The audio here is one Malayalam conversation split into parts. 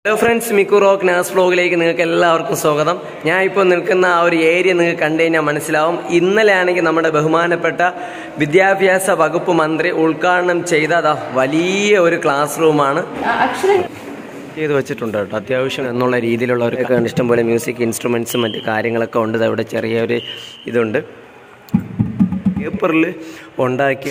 Hello friends Mikku rock Naz വ്ലോഗിലേക്ക് നിങ്ങൾക്ക് എല്ലാവർക്കും സ്വാഗതം ഞാൻ ഇപ്പോൾ നിൽക്കുന്ന ആ ഒരു ഏരിയ നിങ്ങൾക്ക് കണ്ടു കഴിഞ്ഞാൽ മനസ്സിലാവും ഇന്നലെ ആണെങ്കിൽ നമ്മുടെ ബഹുമാനപ്പെട്ട വിദ്യാഭ്യാസ വകുപ്പ് മന്ത്രി ഉദ്ഘാടനം ചെയ്ത ദാ വലിയ ഒരു ക്ലാസ് റൂമാണ് ചെയ്ത് വെച്ചിട്ടുണ്ട് കേട്ടോ അത്യാവശ്യം എന്നുള്ള രീതിയിലുള്ളവരൊക്കെ ഇഷ്ടംപോലെ മ്യൂസിക് ഇൻസ്ട്രുമെൻസും മറ്റു കാര്യങ്ങളൊക്കെ ഉണ്ട് ദാ ഇവിടെ ചെറിയൊരു ഇതുണ്ട് പേപ്പറിൽ ഉണ്ടാക്കിയ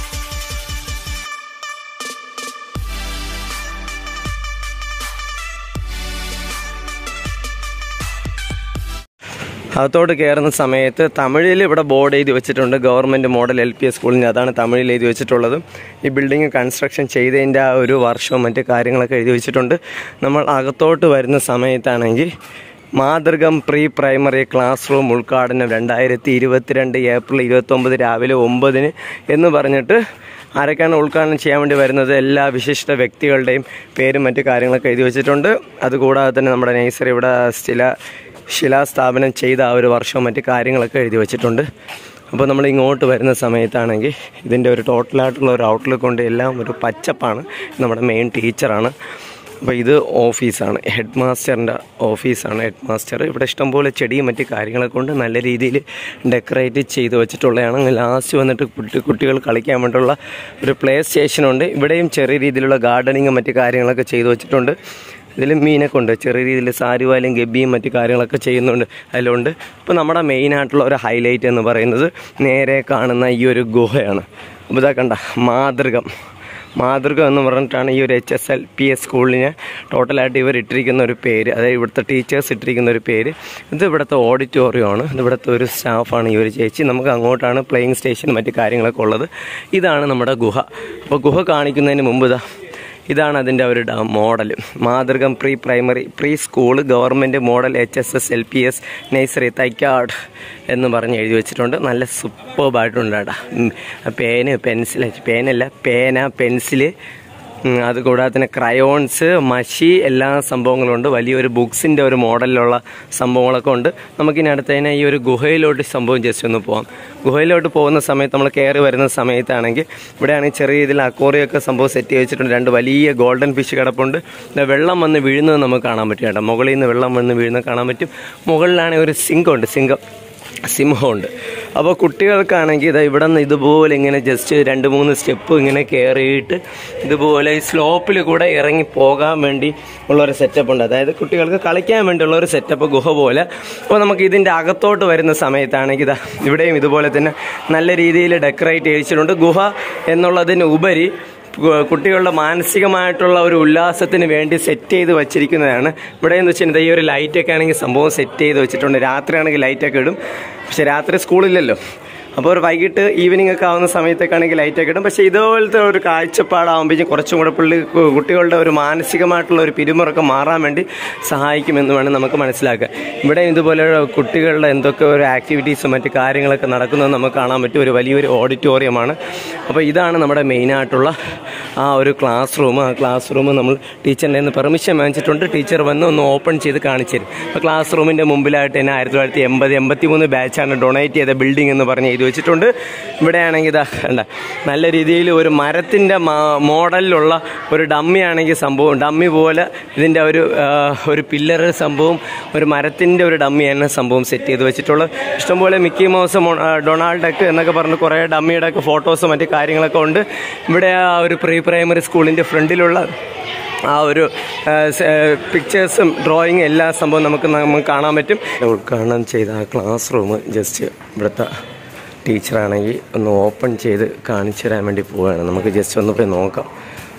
അകത്തോട്ട് കയറുന്ന സമയത്ത് തമിഴിൽ ഇവിടെ ബോർഡ് എഴുതി വെച്ചിട്ടുണ്ട് government model L P S സ്കൂളിൻ്റെ അതാണ് തമിഴിൽ എഴുതി വെച്ചിട്ടുള്ളത് ഈ ബിൽഡിംഗ് കൺസ്ട്രക്ഷൻ ചെയ്തതിൻ്റെ ആ ഒരു വർഷവും മറ്റു കാര്യങ്ങളൊക്കെ എഴുതി വെച്ചിട്ടുണ്ട് നമ്മൾ അകത്തോട്ട് വരുന്ന സമയത്താണെങ്കിൽ മാതൃകം പ്രീ പ്രൈമറി ക്ലാസ് റൂം ഉദ്ഘാടനം രണ്ടായിരത്തി ഇരുപത്തിരണ്ട് ഏപ്രിൽ ഇരുപത്തൊമ്പത് രാവിലെ ഒമ്പതിന് എന്ന് പറഞ്ഞിട്ട് ആരൊക്കെയാണ് ഉദ്ഘാടനം ചെയ്യാൻ വേണ്ടി വരുന്നത് എല്ലാ വിശിഷ്ട വ്യക്തികളുടെയും പേരും മറ്റു കാര്യങ്ങളൊക്കെ എഴുതി വെച്ചിട്ടുണ്ട് അതുകൂടാതെ തന്നെ നമ്മുടെ നഴ്സറി ഇവിടെ ചില ശിലാസ്ഥാപനം ചെയ്ത ആ ഒരു വർഷവും മറ്റു കാര്യങ്ങളൊക്കെ എഴുതി വെച്ചിട്ടുണ്ട് അപ്പോൾ നമ്മൾ ഇങ്ങോട്ട് വരുന്ന സമയത്താണെങ്കിൽ ഇതിൻ്റെ ഒരു ടോട്ടലായിട്ടുള്ള ഒരു ഔട്ട്ലുക്ക് കൊണ്ട് എല്ലാം ഒരു പച്ചപ്പാണ് നമ്മുടെ മെയിൻ ടീച്ചറാണ് അപ്പോൾ ഇത് ഓഫീസാണ് ഹെഡ് മാസ്റ്ററിൻ്റെ ഓഫീസാണ് ഹെഡ് മാസ്റ്റർ ഇവിടെ ഇഷ്ടംപോലെ ചെടിയും മറ്റു കാര്യങ്ങളൊക്കെ കൊണ്ട് നല്ല രീതിയിൽ ഡെക്കറേറ്റ് ചെയ്ത് വെച്ചിട്ടുള്ളതാണ് ലാസ്റ്റ് വന്നിട്ട് കുട്ടി കുട്ടികൾ കളിക്കാൻ വേണ്ടിയുള്ള ഒരു പ്ലേ സ്റ്റേഷനുണ്ട് ഇവിടെയും ചെറിയ രീതിയിലുള്ള ഗാർഡനിങ്ങും മറ്റു കാര്യങ്ങളൊക്കെ ചെയ്തു വെച്ചിട്ടുണ്ട് ഇതിൽ മീനൊക്കെ ഉണ്ട് ചെറിയ രീതിയിൽ സാരുവാലും ഗബിയും മറ്റു കാര്യങ്ങളൊക്കെ ചെയ്യുന്നുണ്ട് അതിലുണ്ട് ഇപ്പോൾ നമ്മുടെ മെയിനായിട്ടുള്ള ഒരു ഹൈലൈറ്റ് എന്ന് പറയുന്നത് നേരെ കാണുന്ന ഈ ഒരു ഗുഹയാണ് അപ്പോൾ ഇതാ കണ്ട മാതൃകം മാതൃകം എന്ന് പറഞ്ഞിട്ടാണ് ഈ ഒരു H S L P S സ്കൂളിന് ടോട്ടലായിട്ട് ഇവർ ഇട്ടിരിക്കുന്ന ഒരു പേര് അതായത് ഇവിടുത്തെ ടീച്ചേഴ്സ് ഇട്ടിരിക്കുന്ന ഒരു പേര് ഇത് ഇവിടുത്തെ ഓഡിറ്റോറിയമാണ് ഇത് ഇവിടുത്തെ ഒരു സ്റ്റാഫാണ് ഈ ഒരു ചേച്ചി നമുക്ക് അങ്ങോട്ടാണ് പ്ലേയിങ് സ്റ്റേഷൻ മറ്റു കാര്യങ്ങളൊക്കെ ഉള്ളത് ഇതാണ് നമ്മുടെ ഗുഹ അപ്പോൾ ഗുഹ കാണിക്കുന്നതിന് മുമ്പ് ഇതാ ഇതാണ് അതിൻ്റെ ഒരു മോഡൽ മാതൃകം pre primary pre school government model H S S L P S nursery Thycaud എന്ന് പറഞ്ഞ് എഴുതി വെച്ചിട്ടുണ്ട് നല്ല സൂപ്പർബായിട്ടുണ്ട് കേട്ടോ പേന് പെൻസിൽ പേനല്ല പേന പെൻസില് ഉം, അതുകൂടാതെ തന്നെ ക്രയോൺസ് മഷി എല്ലാ സംഭവങ്ങളും ഉണ്ട് വലിയൊരു ബുക്സിൻ്റെ ഒരു മോഡലിലുള്ള സംഭവങ്ങളൊക്കെ ഉണ്ട് നമുക്കിനി അടുത്തതിനെ ഈ ഒരു ഗുഹയിലോട്ട് സംഭവം ജസ്റ്റ് ഒന്ന് പോകാം ഗുഹയിലോട്ട് പോകുന്ന സമയത്ത് നമ്മൾ കയറി വരുന്ന സമയത്താണെങ്കിൽ ഇവിടെയാണെങ്കിൽ ചെറിയ രീതിയിൽ അക്വറിയൊക്കെ സംഭവം സെറ്റ് ചെയ്ത് വെച്ചിട്ടുണ്ട് രണ്ട് വലിയ ഗോൾഡൻ ഫിഷ് കിടപ്പുണ്ട് പിന്നെ വെള്ളം വന്ന് വീഴുന്നത് നമുക്ക് കാണാൻ പറ്റും കേട്ടോ മുകളിൽ നിന്ന് വെള്ളം വന്ന് വീഴുന്നത് കാണാൻ പറ്റും മുകളിലാണെങ്കിൽ ഒരു സിംഹമുണ്ട് സിംഹം സിംഹമുണ്ട് അപ്പോൾ കുട്ടികൾക്കാണെങ്കിൽ ഇത് ഇവിടെ നിന്ന് ഇതുപോലെ ഇങ്ങനെ ജസ്റ്റ് രണ്ട് മൂന്ന് സ്റ്റെപ്പ് ഇങ്ങനെ കയറിയിട്ട് ഇതുപോലെ ഈ സ്ലോപ്പിൽ കൂടെ ഇറങ്ങി പോകാൻ വേണ്ടി ഉള്ളൊരു സെറ്റപ്പ് ഉണ്ട് അതായത് കുട്ടികൾക്ക് കളിക്കാൻ വേണ്ടിയുള്ള ഒരു സെറ്റപ്പ് ഗുഹ പോലെ അപ്പോൾ നമുക്ക് ഇതിൻ്റെ അകത്തോട്ട് വരുന്ന സമയത്താണെങ്കിൽ ഇതാ ഇവിടെയും ഇതുപോലെ തന്നെ നല്ല രീതിയിൽ ഡെക്കറേറ്റ് ചെയ്തിട്ടുണ്ട് ഗുഹ എന്നുള്ളതിന് ഉപരി കു- കുട്ടികളുടെ മാനസികമായിട്ടുള്ള ഒരു ഉല്ലാസത്തിന് വേണ്ടി സെറ്റ് ചെയ്ത് വെച്ചിരിക്കുന്നതാണ് ഇവിടെ എന്ന് വെച്ചാൽ ഈ ഒരു ലൈറ്റൊക്കെ ആണെങ്കിൽ സംഭവം സെറ്റ് ചെയ്ത് വെച്ചിട്ടുണ്ട് രാത്രിയാണെങ്കിൽ ലൈറ്റൊക്കെ ഇടും പക്ഷെ രാത്രി സ്കൂളില്ലല്ലോ അപ്പോൾ ഒരു വൈകിട്ട് ഈവനിങ് ഒക്കെ ആവുന്ന സമയത്തൊക്കെയാണെങ്കിൽ ലൈറ്റൊക്കെ ഇടും പക്ഷേ ഇതുപോലത്തെ ഒരു കാഴ്ചപ്പാടാകുമ്പോഴേക്കും കുറച്ചും കൂടെ പുള്ളി കു- കുട്ടികളുടെ ഒരു മാനസികമായിട്ടുള്ള ഒരു പിരിമുറക്കം മാറാൻ വേണ്ടി സഹായിക്കുമെന്ന് വേണം നമുക്ക് മനസ്സിലാക്കുക ഇവിടെ ഇതുപോലെ കുട്ടികളുടെ എന്തൊക്കെ ഒരു ആക്ടിവിറ്റീസും മറ്റു കാര്യങ്ങളൊക്കെ നടക്കുന്നത് നമുക്ക് കാണാൻ പറ്റും ഒരു വലിയൊരു ഓഡിറ്റോറിയമാണ് അപ്പോൾ ഇതാണ് നമ്മുടെ മെയിനായിട്ടുള്ള ആ ഒരു ക്ലാസ് റൂം ആ ക്ലാസ് റൂം നമ്മൾ ടീച്ചറിൻ്റെ നിന്ന് പെർമിഷൻ വാങ്ങിച്ചിട്ടുണ്ട് ടീച്ചർ വന്ന് ഒന്ന് ഓപ്പൺ ചെയ്ത് കാണിച്ചു തരും അപ്പോൾ ക്ലാസ് റൂമിൻ്റെ മുമ്പിലായിട്ട് തന്നെ ആയിരത്തി തൊള്ളായിരത്തി എൺപത് എൺപത്തി മൂന്ന് ബാച്ചാണ് ഡൊണേറ്റ് ചെയ്ത ബിൽഡിംഗ് എന്ന് പറഞ്ഞ് എഴുതി വെച്ചിട്ടുണ്ട് ഇവിടെയാണെങ്കിൽ ഇതാ കണ്ട നല്ല രീതിയിൽ ഒരു മരത്തിൻ്റെ മോഡലിലുള്ള ഒരു ഡമ്മി ആണെങ്കിൽ സംഭവം ഡമ്മി പോലെ ഇതിൻ്റെ ഒരു ആ, ഒരു പില്ലർ സംഭവം ഒരു മരത്തിൻ്റെ ഒരു ഡമ്മിയാണ് സംഭവം സെറ്റ് ചെയ്ത് വെച്ചിട്ടുള്ളത് ഇഷ്ടംപോലെ മിക്കി മൗസ് മൊ- ആ, ഡൊണാൾഡ് ഡക്ക് എന്നൊക്കെ പറഞ്ഞ് കുറേ ഡമ്മിയുടെ ഒക്കെ ഫോട്ടോസും മറ്റു കാര്യങ്ങളൊക്കെ ഉണ്ട് ഇവിടെ ആ ഒരു പ്രീ പ്രൈമറി സ്കൂളിൻ്റെ ഫ്രണ്ടിലുള്ള ആ ഒരു പിക്ചേഴ്സും ഡ്രോയിങ് എല്ലാ സംഭവം നമുക്ക് നമുക്ക് കാണാൻ പറ്റും ഉദ്ഘാടനം ചെയ്ത ആ ക്ലാസ് റൂം ജസ്റ്റ് ഇവിടുത്തെ ടീച്ചറാണെങ്കിൽ ഒന്ന് ഓപ്പൺ ചെയ്ത് കാണിച്ചു തരാൻ വേണ്ടി പോവുകയാണ് നമുക്ക് ജസ്റ്റ് ഒന്ന് പോയി നോക്കാം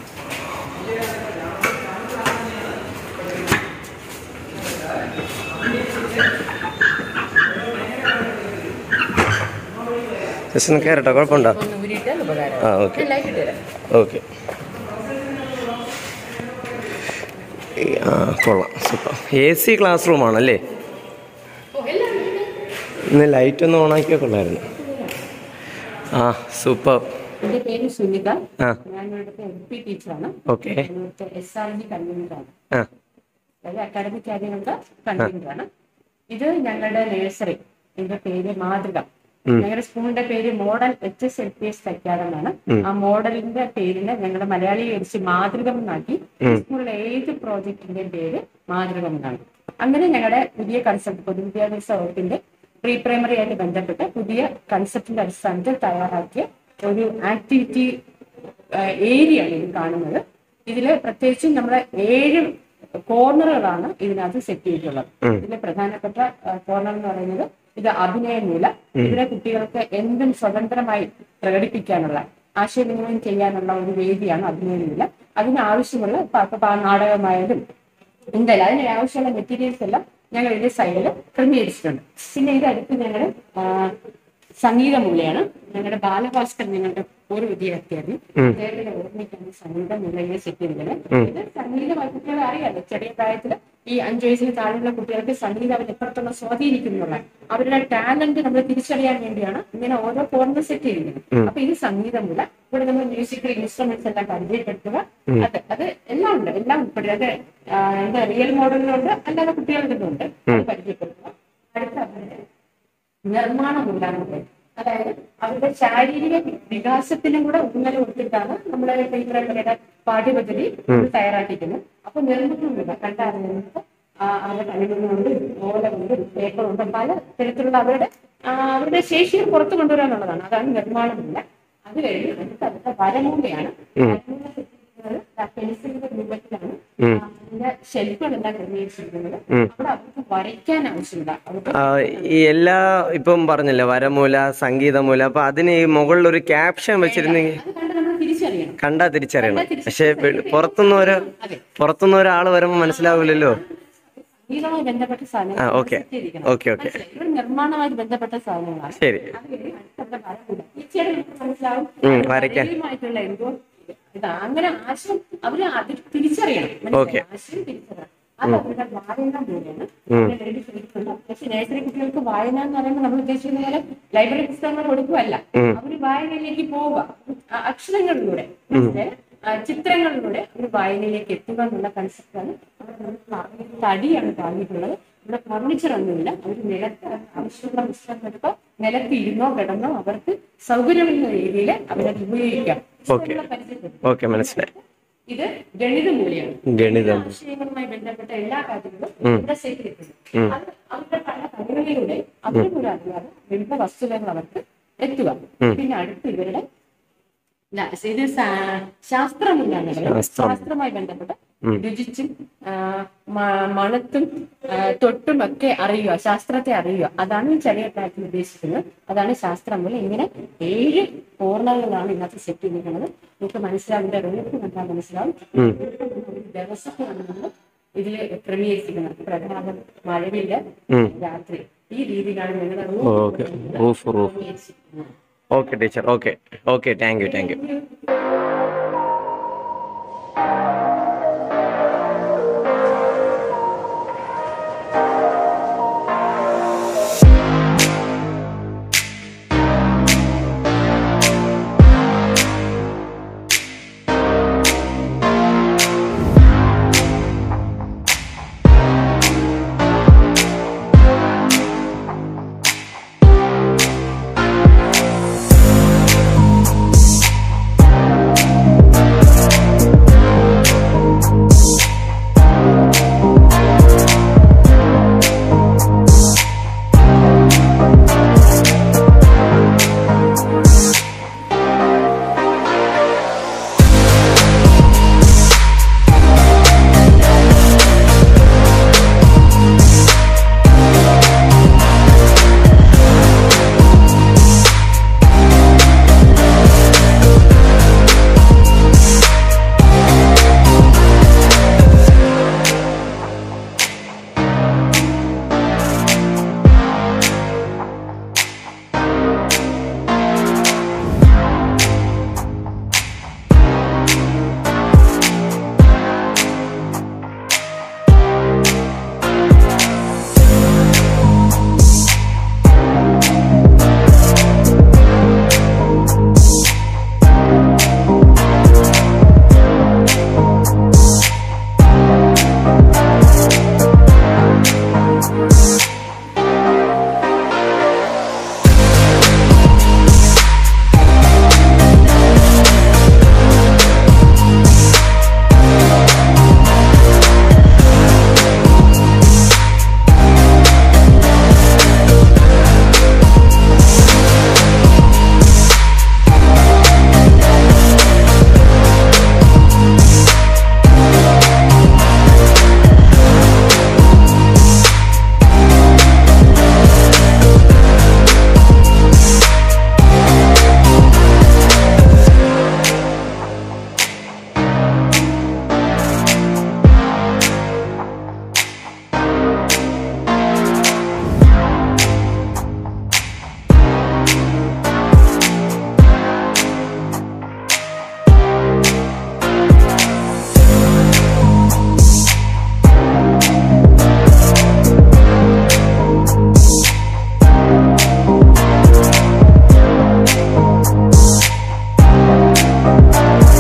ജസ്റ്റ് ഒന്ന് കയറട്ടോ കുഴപ്പമുണ്ടോ ഒന്ന് ഊരിയിട്ടാൽ ഉപകാരം ആ ഓക്കെ ലൈറ്റ് ഇട്ട് തരാം ഓക്കെ ആ കൊള്ളാം സൂപ്പർ എ സി ക്ലാസ് റൂമാണല്ലേ ഇന്ന് ലൈറ്റ് ഒന്ന് ഓണാക്കിയാൽ കൊള്ളായിരുന്നു ആ സൂപ്പർ എന്റെ പേര് സുനിത ആ ഞാൻ ഇവിടുത്തെ എൽ പി ടീച്ചറാണ് ഓക്കെ ഇവിടുത്തെ എസ് ആർ ജി കൺവീനറാണ് ആ അതായത് അക്കാഡമിക് കാര്യങ്ങളുടെ കൺവീനറാണ് ഇത് ഞങ്ങളുടെ നഴ്സറി ഇതിന്റെ പേര് മാതൃക ഞങ്ങളുടെ സ്കൂളിന്റെ പേര് model H S L P S അക്കാദമാണ് ആ മോഡലിന്റെ പേരിനെ ഞങ്ങളുടെ മലയാളീകരിച്ച് മാതൃകം എന്നാക്കി സ്കൂളിലെ ഏത് പ്രോജക്റ്റിന്റെയും പേര് മാതൃകം എന്നാണ് അങ്ങനെ ഞങ്ങളുടെ പുതിയ കൺസെപ്റ്റ് പൊതുവിദ്യാഭ്യാസ വകുപ്പിന്റെ പ്രീ പ്രൈമറി ആയിട്ട് ബന്ധപ്പെട്ട് പുതിയ കൺസെപ്റ്റിന്റെ അടിസ്ഥാനത്തിൽ തയ്യാറാക്കിയ ഒരു ആക്ടിവിറ്റി ഏരിയ ആണ് ഇത് കാണുന്നത് ഇതില് പ്രത്യേകിച്ചും നമ്മുടെ ഏഴ് കോർണറുകളാണ് ഇതിനകത്ത് സെറ്റ് ചെയ്തിട്ടുള്ളത് ഇതിലെ പ്രധാനപ്പെട്ട കോർണർ എന്ന് പറയുന്നത് ഇത് അഭിനയമൂല ഇവിടെ കുട്ടികൾക്ക് എന്തും സ്വതന്ത്രമായി പ്രകടിപ്പിക്കാനുള്ള ആശയവിനിമയം ചെയ്യാനുള്ള ഒരു വേദിയാണ് അഭിനയമൂല അതിനാവശ്യമുള്ള പ- പ- നാടകമായാലും എന്തായാലും അതിന് ആവശ്യമുള്ള മെറ്റീരിയൽസ് എല്ലാം ഞങ്ങൾ ഇതിന്റെ സൈഡിൽ ക്രമീകരിച്ചിട്ടുണ്ട് പിന്നെ ഇതിനടുത്ത് ഞങ്ങൾ സംഗീതമൂലയാണ് ഞങ്ങളുടെ ബാലഭാസ്കർ ഞങ്ങളുടെ ഒരു വിദ്യാർത്ഥിയായിരുന്നു അദ്ദേഹത്തിന്റെ ഓർമ്മയ്ക്കാണ് സംഗീതമൂലയെ സെറ്റ് ചെയ്തത് ഇത് സംഗീതമായി കുട്ടികളെ അറിയാലോ ചെറിയ പ്രായത്തിൽ ഈ അഞ്ചു വയസ്സിന് താഴെയുള്ള കുട്ടികൾക്ക് സംഗീതം അവർ എത്രത്തോളം സ്വാധീനിക്കുന്നുള്ള അവരുടെ ടാലന്റ് നമ്മൾ തിരിച്ചറിയാൻ വേണ്ടിയാണ് ഇങ്ങനെ ഓരോ കോർണർ സെറ്റ് ചെയ്യുന്നത് അപ്പൊ ഇത് സംഗീതമൂല ഇവിടെ നമ്മൾ മ്യൂസിക്കൽ ഇൻസ്ട്രുമെന്റ്സ് എല്ലാം പരിചയപ്പെടുത്തുക അത് അത് എല്ലാം ഉണ്ട് എല്ലാം ഉൾപ്പെടുക അത് ആ, എന്താ റിയൽ മോഡലിലുണ്ട് അല്ലാതെ കുട്ടികളുടെ ഉണ്ട് അത് പരിചയപ്പെടുത്തുക അടുത്ത അവരുടെ നിർമ്മാണമുണ്ടാകുന്നത് അതായത് അവരുടെ ശാരീരിക വികാസത്തിനും കൂടെ ഊന്നൽ കൊടുത്തിട്ടാണ് നമ്മളെ ടീച്ചറുടെ പാഠ്യപദ്ധതി നമ്മൾ തയ്യാറാക്കിയിരിക്കുന്നത് അപ്പൊ നിർമ്മാണമില്ല കണ്ടറിഞ്ഞിട്ട് അവരുടെ കഴിവുകളുണ്ട് ഓലമുണ്ട് പേപ്പറുണ്ട് പല തരത്തിലുള്ള അവരുടെ ആ, അവരുടെ ശേഷിയെ പുറത്തു കൊണ്ടുവരാനുള്ളതാണ് അതാണ് നിർമ്മാണമില്ല അത് കഴിഞ്ഞ് അടുത്ത അടുത്ത വരമൂലയാണ് വരമൂല പെൻസിലിന്റെ രൂപത്തിലാണ് അതിന്റെ ഷെൽഫുകളെല്ലാം ക്രമീകരിച്ചിരിക്കുന്നത് അവിടെ അവർക്ക് വരയ്ക്കാൻ ആവശ്യമില്ല അവർക്ക് ആ, ഈ എല്ലാ ഇപ്പം പറഞ്ഞല്ലോ വരമൂല സംഗീതമൂല അപ്പൊ അതിന് ഈ മുകളിൽ ഒരു ക്യാപ്ഷൻ വെച്ചിരുന്നെങ്കിൽ അത് കണ്ട് നമ്മൾ തിരിച്ചറിയണം കണ്ടാ തിരിച്ചറിയണം പക്ഷെ പുറത്തുനിന്ന് ഒരു പുറത്തുനിന്ന് ഒരാൾ വരുമ്പോൾ മനസ്സിലാവില്ലല്ലോ സംഗീതവുമായി ബന്ധപ്പെട്ട ആ സാധനങ്ങൾ ഓക്കെ സെറ്റിയിരിക്കണം. ഓക്കെ ഓക്കെ മനസ്സിലായി? ഇവർ നിർമ്മാണവുമായി ബന്ധപ്പെട്ട സാധനങ്ങളാണ് ശരി അത് കഴിഞ്ഞ് അടുത്ത വരമില്ല. തീർച്ചയായിട്ടും നമുക്ക് മനസ്സിലാവും ഉം, അത് വരയ്ക്കാൻ. വരയുമായിട്ടുള്ള എന്തോ ഇതാ അങ്ങനെ ആശയം അവര് അത് തിരിച്ചറിയണം മനസ്സിലായോ? ആശയം തിരിച്ചറിയണം അത് അവരുടെ വായന മൂലമാണ് അവരുടെ വേണ്ടി ശ്രമിക്കുന്നത് പക്ഷെ നഴ്സറി കുട്ടികൾക്ക് വായന എന്ന് പറയുമ്പോൾ നമ്മൾ ഉദ്ദേശിക്കുന്ന പോലെ ലൈബ്രറി പുസ്തകങ്ങൾ കൊടുക്കുകയല്ല അവര് വായനയിലേക്ക് പോവുക ആ അക്ഷരങ്ങളിലൂടെ മനസ്സിലായോ? ആ ചിത്രങ്ങളിലൂടെ അവർ വായനയിലേക്ക് എത്തുക എന്നുള്ള കൺസെപ്റ്റാണ് തടിയാണ് താങ്ങിയിട്ടുള്ളത് ഇവിടെ ഫർണിച്ചർ ഒന്നുമില്ല അവർ നിലത്ത് ആവശ്യമുള്ള പുസ്തകം എടുക്കുക നിലത്ത് ഇരുന്നോ കിടന്നോ അവർക്ക് സൗകര്യമുള്ള രീതിയിൽ അവരത് ഉപയോഗിക്കാം പുസ്തകങ്ങളെ പരിചയപ്പെടുത്തും. ഓക്കെ മനസ്സിലായി ഇത് ഗണിത മൂല്യമാണ് ഗണിതം ആശയങ്ങളുമായി ബന്ധപ്പെട്ട എല്ലാ കാര്യങ്ങളും ഇവിടെ സെറ്റ് ചെയ്തിട്ടുണ്ട് അത് അവരുടെ പല കഴിവുകളിലൂടെ അവരും കൂടെ അറിയാതെ വിവിധ വസ്തുതകൾ അവർക്ക് എത്തുക പിന്നെ അടുത്ത് ഇവരുടെ ഇല്ല, ഇത് സാ- ശാസ്ത്രമില്ലാണ് ശാസ്ത്രവുമായി ബന്ധപ്പെട്ട രുചിച്ചും ആ, മ- മണത്തും ആ, തൊട്ടും ഒക്കെ അറിയുക ശാസ്ത്രത്തെ അറിയുക അതാണ് ഈ ചെറിയ പ്രായത്തിൽ ഉദ്ദേശിക്കുന്നത് അതാണ് ശാസ്ത്രം പോലെ ഇങ്ങനെ ഏഴ് കോർണറുകളാണ് ഇതിനകത്ത് സെറ്റ് ചെയ്തിരിക്കുന്നത് നമുക്ക് മനസ്സിലാവും ഇതിന്റെ റൂട്ട് കണ്ടാൽ മനസ്സിലാവും ഒരു ദിവസമാണ് നമ്മൾ ഇതിൽ ക്രമീകരിച്ചിരിക്കുന്നത് പ്രഭാതം മഴവില്ല രാത്രി ഈ രീതിയിലാണ് ഞങ്ങളുടെ ഓക്കെ റൂഫ് റൂഫ് ക്രമീകരിച്ചിരിക്കുന്നത് okay teacher okay okay thank you thank U